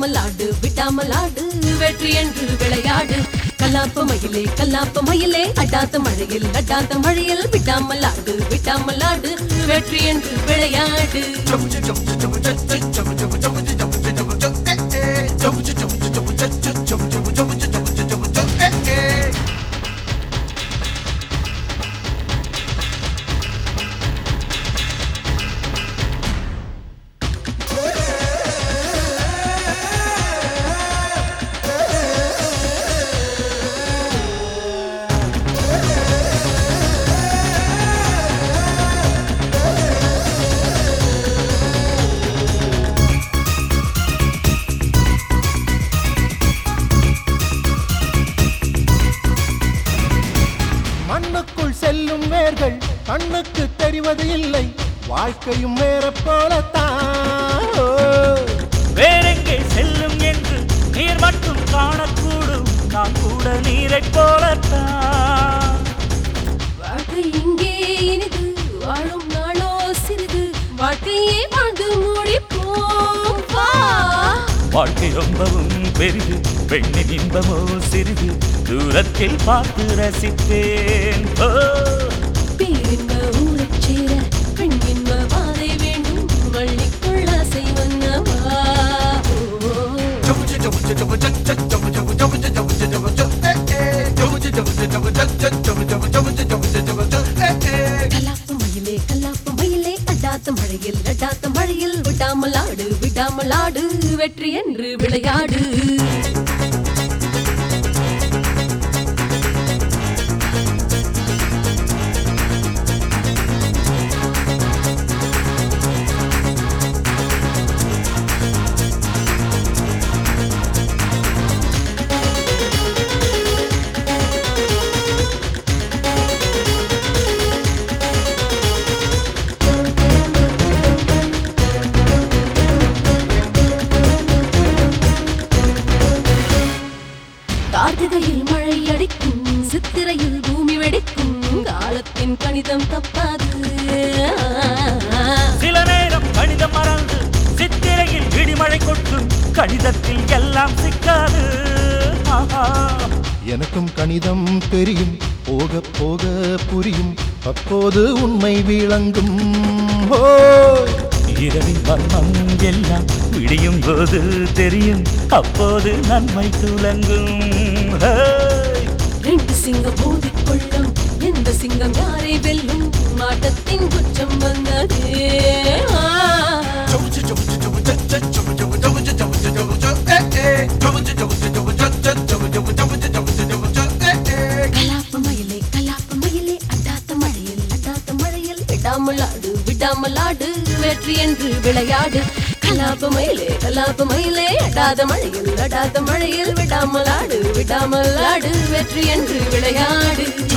விடாமல் ஆடு விடாமல் ஆடு வெற்றி என்று விளையாடு கல்லாப்ப மயிலே கல்லாப்ப மயிலே அடாத்த மழையில் அடாத்த மழையில் விடாமல் ஆடு விடாமல் ஆடு வெற்றி என்று விளையாடு மண்ணுக்குள் செல்லும் வேர்கள் கண்ணுக்கு தெரிவது இல்லை வாழ்க்கையும் வேற போலத்தான் ஓ. வேறெங்கே செல்லும் என்று நீர் மட்டும் காணக்கூடும் நான் கூட நீரைப் போலத்தான் வாழ்க்கை இங்கே இனிது வாழும் நாளோ சிறிது வாழ்க்கையே வாழ்ந்து முடிப்போம் வா வாழ்க்கை ரொம்பவும் பெரிது பெண்ணின் இன்பமோ சிறிது தூரத்தில் பார்த்து ரசித்தேன் ஓ, பேரின்ப ஊரைச் சேர பெண் இன்ப பாதை வேண்டும் வள்ளிக்குள் ஆசை வந்தவா கல்லாப்பு மயிலே கல்லாப்பு மயிலே அடாத்த மழையில் அடாத்த மழையில் விடாமல் ஆடு விடாமல் ஆடு வெற்றி என்று விளையாடு கார்த்திகையில் மழை அடிக்கும் சித்திரையில் பூமி வெடிக்கும் காலத்தின் கணிதம் தப்பாது சில நேரம் கணிதம் மறந்து சித்திரையில் இடிமழை கொட்டும் கணிதத்தில் எல்லாம் சிக்காது ஆஹா. எனக்கும் கணிதம் தெரியும் போக போக புரியும் அப்போது உண்மை விளங்கும் ஓய் இரவின் வர்ணம் எல்லாம் விடியும் போது தெரியும் அப்போது நன்மை துலங்கும் ஹே! ரெண்டு சிங்கம் மோதிக் கொள்ளும் எந்த சிங்கம் யாரை வெல்லும் மாட்டத்தின் குற்றம் வந்தது ஆ. கலாப்ப மயிலே கலாப்ப மயிலே அட்டாத்த மழையில் அட்டாத்த மழையில் விடாமல் ஆடு விடாமல் ஆடு வெற்றி என்று விளையாடு கலாப்ப மயிலே கலாப்ப மயிலே அடாத மழையில் அடாத மழையில் விடாமல் ஆடு விடாமல் ஆடு வெற்றி என்று விளையாடு